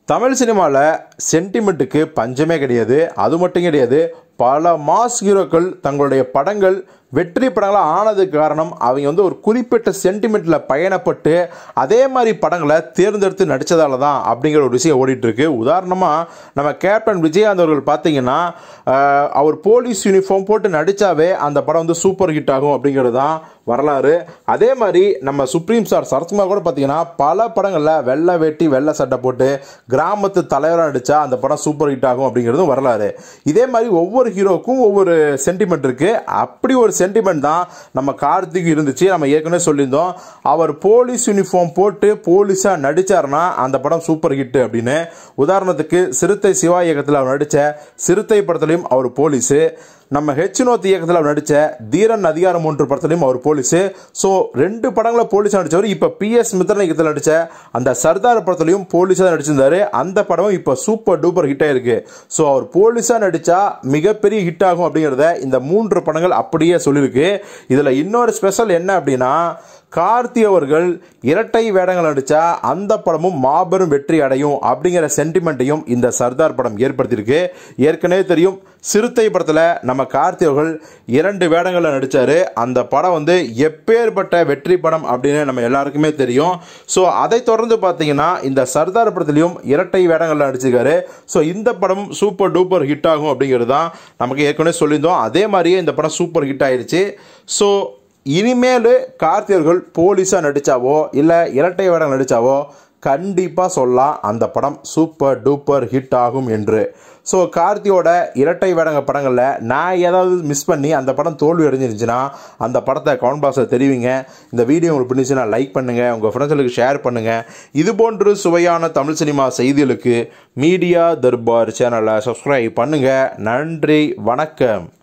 தமிழ் சினிமாவில் சென்டிமெண்ட்டுக்கு பஞ்சமே கிடையாது அது மட்டும் கிடையாது பல மாஸ் ஹீரோக்கள் தங்களுடைய படங்கள் வெற்றி படங்களாக ஆனதுக்கு காரணம் அவங்க வந்து ஒரு குறிப்பிட்ட சென்டிமெண்ட்டில் பயணப்பட்டு அதே மாதிரி படங்களை தேர்ந்தெடுத்து நடித்ததால தான் அப்படிங்கிற ஒரு விஷயம் ஓடிட்டு இருக்கு உதாரணமாக நம்ம கேப்டன் விஜயகாந்த் அவர்கள் பார்த்தீங்கன்னா ஆஹ், அவர் போலீஸ் யூனிஃபார்ம் போட்டு நடித்தாவே அந்த படம் வந்து சூப்பர் ஹிட் ஆகும் அப்படிங்கிறது தான் வரலாறு அதே மாதிரி நம்ம சுப்ரீம் ஸ்டார் சரத்குமார் கூட பார்த்தீங்கன்னா பல படங்களில் வெள்ளை வேட்டி வெள்ளை சட்டை போட்டு கிராமத்து தலைவராக நடித்தா அந்த படம் சூப்பர் ஹிட் ஆகும் அப்படிங்கிறதும் வரலாறு இதே மாதிரி ஒவ்வொரு ஹீரோக்கும் ஒவ்வொரு சென்டிமெண்ட் இருக்கு அப்படி ஒரு சென்டிமெண்ட் தான் நம்ம கார்த்திக் இருந்துச்சு நம்ம ஏற்கனவே சொல்லியிருந்தோம் அவர் போலீஸ் யூனிஃபார்ம் போட்டு போலீஸாக நடிச்சாருன்னா அந்த படம் சூப்பர் ஹிட் அப்படின்னு உதாரணத்துக்கு சிறுத்தை சிவா இயக்கத்தில் அவர் நடித்த சிறுத்தை படத்துலையும் அவர் போலீஸு நம்ம ஹெச் நோத் இயக்கத்தில் அவர் நடித்த தீரன் அதிகாரம் ஒன்று படத்துலையும் அவர் போலீஸு ஸோ ரெண்டு படங்களை போலீஸாக நடித்தவர் இப்போ பிஎஸ் மித்ரன் இயக்கத்தில் நடித்த அந்த சர்தார் படத்துலையும் போலீஸாக நடிச்சிருந்தாரு அந்த படமும் இப்போ சூப்பர் டூப்பர் ஹிட் ஆயிருக்கு ஸோ அவர் போலீஸாக நடித்தா மிகப்பெரிய ஹிட் ஆகும் அப்படிங்கிறத இந்த மூன்று படங்கள் அப்படியே சொல்லியிருக்கு இதில் இன்னொரு ஸ்பெஷல் என்ன அப்படின்னா கார்த்தி அவர்கள் இரட்டை வேடங்கள் நடித்தா அந்த படமும் மாபெரும் வெற்றி அடையும் அப்படிங்கிற சென்டிமெண்ட்டையும் இந்த சர்தார் படம் ஏற்படுத்தியிருக்கு ஏற்கனவே தெரியும் சிறுத்தை படத்தில் நம்ம கார்த்தி அவர்கள் இரண்டு வேடங்களில் நடித்தார் அந்த படம் வந்து எப்பேற்பட்ட வெற்றி படம் அப்படின்னு நம்ம எல்லாருக்குமே தெரியும் ஸோ அதை தொடர்ந்து பார்த்தீங்கன்னா இந்த சர்தார் படத்துலையும் இரட்டை வேடங்களில் நடிச்சிருக்காரு ஸோ இந்த படமும் சூப்பர் டூப்பர் ஹிட் ஆகும் அப்படிங்கிறது தான் நமக்கு ஏற்கனவே சொல்லியிருந்தோம் அதே மாதிரியே இந்த படம் சூப்பர் ஹிட் ஆயிடுச்சு ஸோ இனிமேல் கார்த்தியர்கள் போலீஸாக நடித்தாவோ இல்லை இரட்டை வேடம் நடித்தாவோ கண்டிப்பாக சொல்லலாம் அந்த படம் சூப்பர் டூப்பர் ஹிட் ஆகும் என்று ஸோ கார்த்தியோட இரட்டை வேடங்க படங்களில் நான் ஏதாவது மிஸ் பண்ணி அந்த படம் தோல்வி அடைஞ்சிருந்துச்சுன்னா அந்த படத்தை கவுண்ட் பாக்ஸில் தெரிவிங்க இந்த வீடியோ உங்களுக்கு பிடிச்சுன்னா லைக் பண்ணுங்கள் உங்கள் ஃப்ரெண்ட்ஸுகளுக்கு ஷேர் பண்ணுங்கள் இது போன்று சுவையான தமிழ் சினிமா செய்திகளுக்கு மீடியா தர்பார் சேனலை சப்ஸ்கிரைப் பண்ணுங்கள் நன்றி வணக்கம்